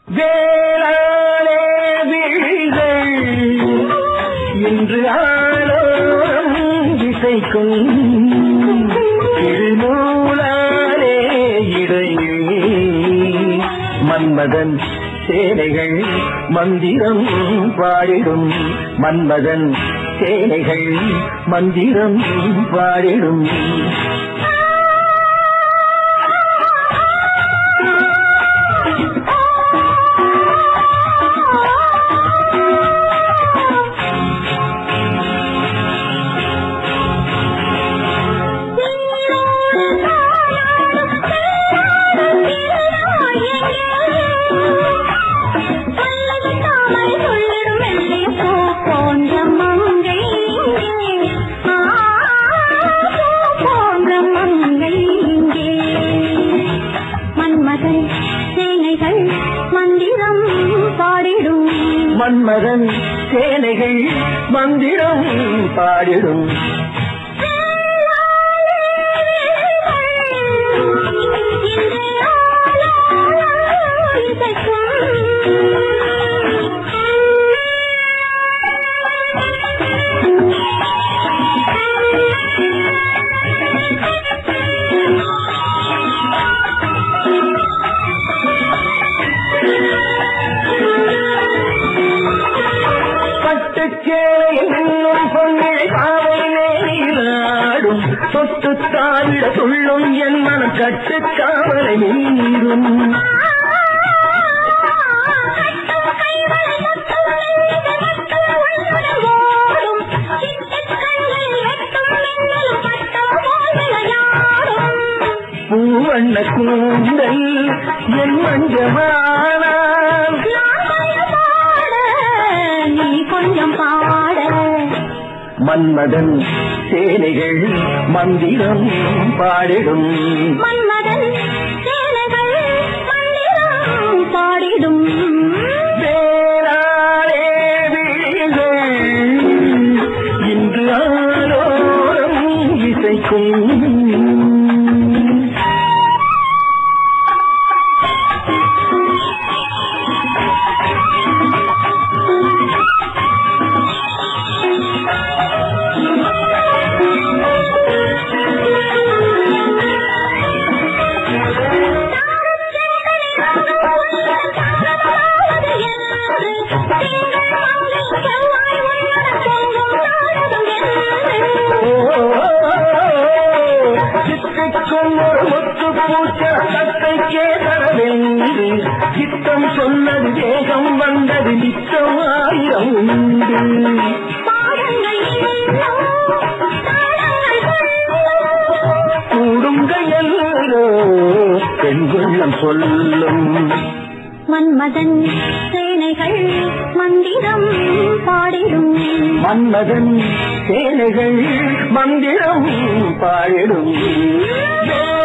வேளாளே விழிகள் இன்று ஆளோரம் இசைக்கும் திருநூலாலே இடையில் மன்மதன் சேனைகள் மந்திரம் பாடிடும் மன்மதன் சேனைகள் மந்திரம் பாடிடும் மன்மதன் சேனைகள் மந்திரம் பாடிடும் மன்மதன் சேனைகள் மந்திரம் பாடிடும் பட்டுச்சேலையில் இன்னும் பொன்னிழை பாவையிலே நீராடும் தொட்டு தாவிட துள்ளும் என் மனம் கட்டுக்காவலை மீறும் பூவண்ண கூந்தல் என் மஞ்சமானால் நீ கொஞ்சம் பாட மன்மதன் சேனைகள் மந்திரம் பாடிடும் மன்மதன் சேனைகள் மந்திரம் பாடிடும் வேளாளே விழிகள் இன்று ஆரோரம் இசைக்கும் சித்திக்கும் ஒரு முத்து பூச்சத்தை கேதரவென்று சித்தம் சொன்னது வேகம் வந்தது நித்தம் ஆயிரம் உண்டு கூடுங்க எல்லோ பெண்குள்ளம் சொல்லும் மன்மதன் சேனைகள் மந்திரம் பாடிடும் மன்மதன் சேனைகள் மந்திரம் பாடிடும் வேளாளே